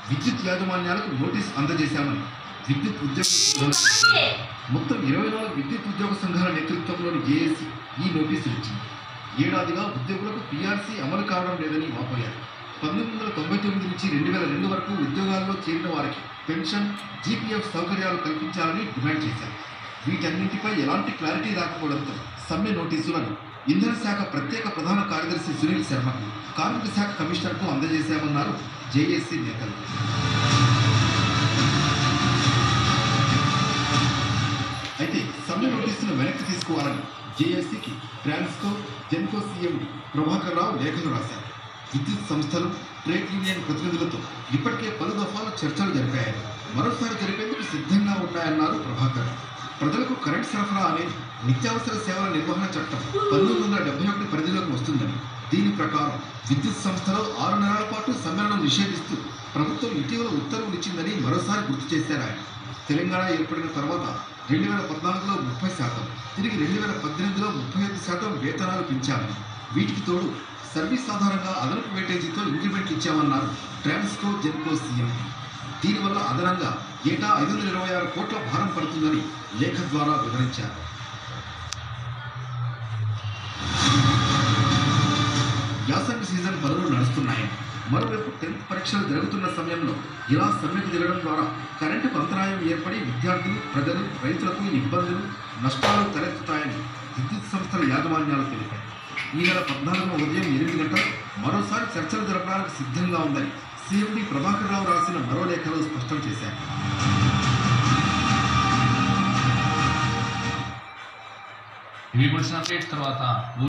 విద్యుత్ యాజమాన్యాలకు నోటీస్ అందజేశామని విద్యుత్ ఉద్యోగ మొత్తం ఇరవై నాలుగు విద్యుత్ ఉద్యోగ సంఘాల నేతృత్వంలోని జేఏసీ ఈ నోటీసులు ఇచ్చింది ఏడాదిగా ఉద్యోగులకు పీఆర్సీ అమలు కావడం లేదని వాపోయారు పంతొమ్మిది వందల తొంభై తొమ్మిది నుంచి రెండు వేల రెండు వరకు ఉద్యోగాల్లో చేరిన వారికి పెన్షన్ జీపీఎఫ్ సౌకర్యాలు కల్పించాలని డిమాండ్ చేశారు వీటన్నింటిపై ఎలాంటి క్లారిటీ రాకపోవడంతో సమ్మె నోటీసులను ఇంధన శాఖ ప్రత్యేక ప్రధాన కార్యదర్శి సునీల్ శర్మకు కార్మిక శాఖ కమిషనర్కు అందజేశామన్నారు జేఏసీ నేతలు అయితే సమ్మె నోటీసును వెనక్కి తీసుకోవాలని జేఏసీకి ట్రాన్స్కో జెన్కో సీఎం ప్రభాకర్ రావు లేఖలు రాశారు విద్యుత్ సంస్థలు ట్రేడ్ యూనియన్ ప్రతినిధులతో ఇప్పటికే పలు దఫాలు చర్చలు జరిపాయని మరోసారి జరిపేందుకు సిద్ధంగా ఉన్నాయన్నారు ప్రభాకర్ ప్రజలకు కరెంట్ సరఫరా అనేది నిత్యావసర సేవల నిర్వహణ చట్టం పంతొమ్మిది వందల డెబ్బై ఒకటి పరిధిలోకి వస్తుందని దీని ప్రకారం విద్యుత్ సంస్థలో ఆరు నెలల పాటు సమ్మెలను నిషేధిస్తూ ప్రభుత్వం ఇటీవల ఉత్తర్వులు ఇచ్చిందని మరోసారి గుర్తు చేశారు ఆయన తెలంగాణ ఏర్పడిన తర్వాత రెండు వేల పద్నాలుగులో ముప్పై శాతం తిరిగి రెండు వేల పద్దెనిమిదిలో ముప్పై ఐదు శాతం వేతనాలు పెంచామని వీటికి తోడు సర్వీస్ ఆధారంగా అదనపు వెయిటేజీతో ఇంక్రిమెంట్ ఇచ్చామన్నారు ట్రాన్స్కో జెన్కో సీఎం దీనివల్ల అదనంగా ఏటా ఐదు వందల ఇరవై ఆరు కోట్ల భారం పడుతుందని లేఖ ద్వారా వివరించారు యాసంగి సీజన్ పనులు నడుస్తున్నాయని మరోవైపు టెన్త్ పరీక్షలు జరుగుతున్న సమయంలో ఇలా సమ్మెకు దిగడం ద్వారా కరెంటుకు అంతరాయం ఏర్పడి విద్యార్థులు ప్రజలు రైతులకు ఇబ్బందులు నష్టాలు తలెత్తుతాయని విద్యుత్ సంస్థల యాజమాన్యాలు తెలిపాయి ఈ నెల పద్నాలుగున ఉదయం ఎనిమిది గంటలకు మరోసారి చర్చలు జరపడానికి సిద్ధంగా ఉందని సీఎండీ ప్రభాకర్ రావు రాసిన మరో లేఖలో స్పష్టం చేశారు ఇవి ఇప్పుడు అప్డేట్స్ తర్వాత